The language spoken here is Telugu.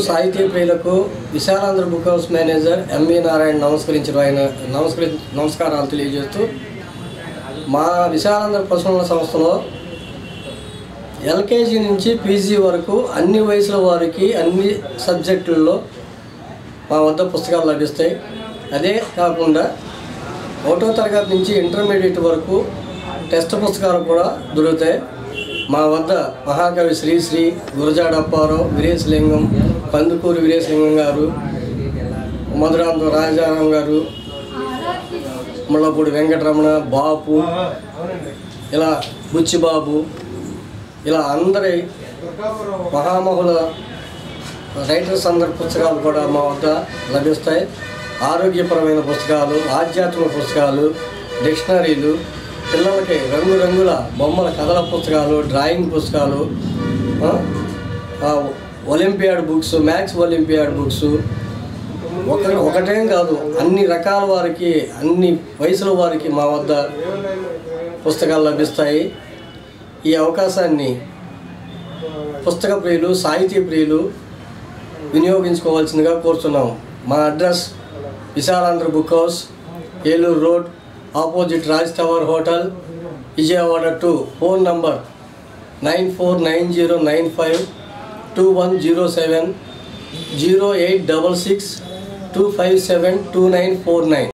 సాహితీ ప్రియులకు Visalaandhra book house manager MV Narayana నమస్కరించిన ఆయన నమస్కరి నమస్కారాలు తెలియజేస్తూ మా విశాలాంధ్ర ప్రసన్న సంస్థలో ఎల్కేజీ నుంచి పీజీ వరకు అన్ని వయసుల వారికి అన్ని సబ్జెక్టుల్లో మా వద్ద పుస్తకాలు లభిస్తాయి అదే కాకుండా ఒకటో తరగతి నుంచి ఇంటర్మీడియట్ వరకు టెక్స్ట్ పుస్తకాలు కూడా దొరుకుతాయి మా వద్ద మహాకవి శ్రీశ్రీ గురజాడప్పారావు వీరేశలింగం కందుకూరి వీరేశలింగం గారు మధురాంతం రాజారాం గారు ముళ్ళపూడి వెంకటరమణ బాపు ఇలా బుచ్చిబాబు ఇలా అందరి మహామహుల రైటర్స్ అందరి పుస్తకాలు కూడా మా వద్ద లభిస్తాయి ఆరోగ్యపరమైన పుస్తకాలు ఆధ్యాత్మిక పుస్తకాలు డిక్షనరీలు పిల్లలకి రంగురంగుల బొమ్మల కథల పుస్తకాలు డ్రాయింగ్ పుస్తకాలు ఆ, ఆ, olympiad books maths olympiad books ఒక ఒకటేం కాదు అన్ని రకాల వారికి అన్ని వయసుల వారికి మా వద్ద పుస్తకాలు లభిస్తాయి ఈ అవకాశాన్ని పుస్తక ప్రియులు సాహితీ ప్రియులు వినియోగించుకోవాల్సిందిగా కోరుతున్నాం మా address Visalaandhra book house Eluru road opposite Raj tower hotel Vijayawada two phone number nine four nine zero nine five two one zero seven zero eight double six two five seven two nine four nine